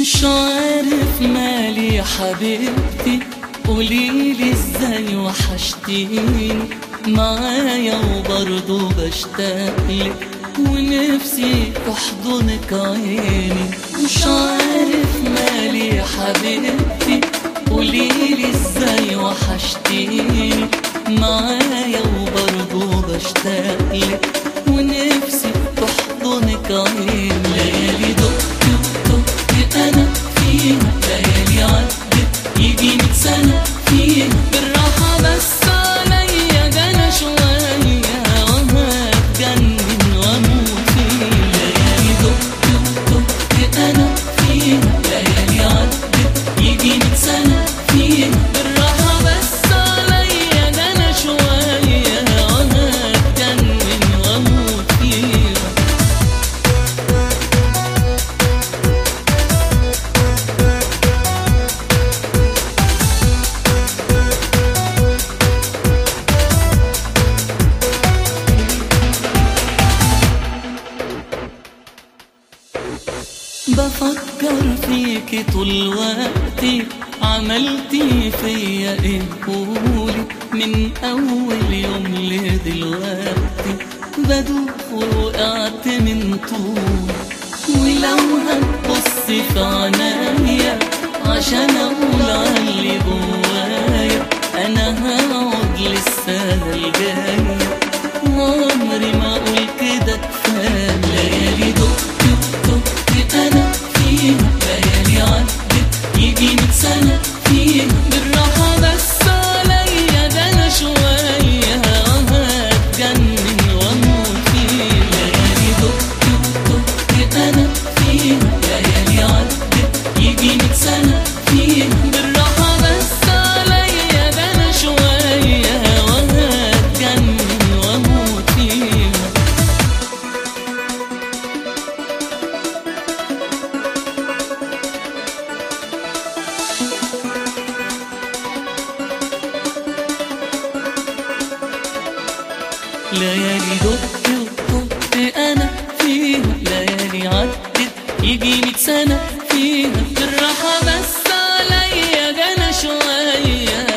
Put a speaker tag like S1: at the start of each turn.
S1: مش عارف مالي يا حبيبتي قوليلي ازاي وحشتيني معايا وبرضه بشتاقلك ونفسي تحضنك عيني مش عارف مالي يا حبيبتي قوليلي ازاي وحشتيني معايا وبرضه بشتاقلك ونفسي تحضنك عيني ليالي دقت ودقت انا فيها ليالي عدت يجي ميت سنة فيها بالراحة بس عليا ده انا شوية وهتجنن واموت فيها ليالي دقت ودقت انا فيها ليالي عدت يجي ميت سنة فيها بالراحة بس عليا ده انا شوية وهتجنن واموت فيها بفكر فيكي طول وقتي عملتي فيا ايه قولي من اول يوم لدلوقتي بدوخ ووقعت من طول ولو هتبصي في عنايا عشان اقول عاللي جوايا انا هقعد للسنة الجاية وعمري ما اقول كده كفاية ليالي دقت دقت انا فيها ليالي عدت يجي ميت سنة فيها بالراحة بس عليا ده انا شوية هتجنن واموت فيها ليالي دقت دقت انا فيها ليالي عدت يجي ميت سنة فيها بالراحة بس عليا ده انا شوية وهتجنن واموت فيها ليالي دقت ودقت انا فيها ليالي عدت يجي ميت سنة فيها بالراحة بس عليا ده انا شوية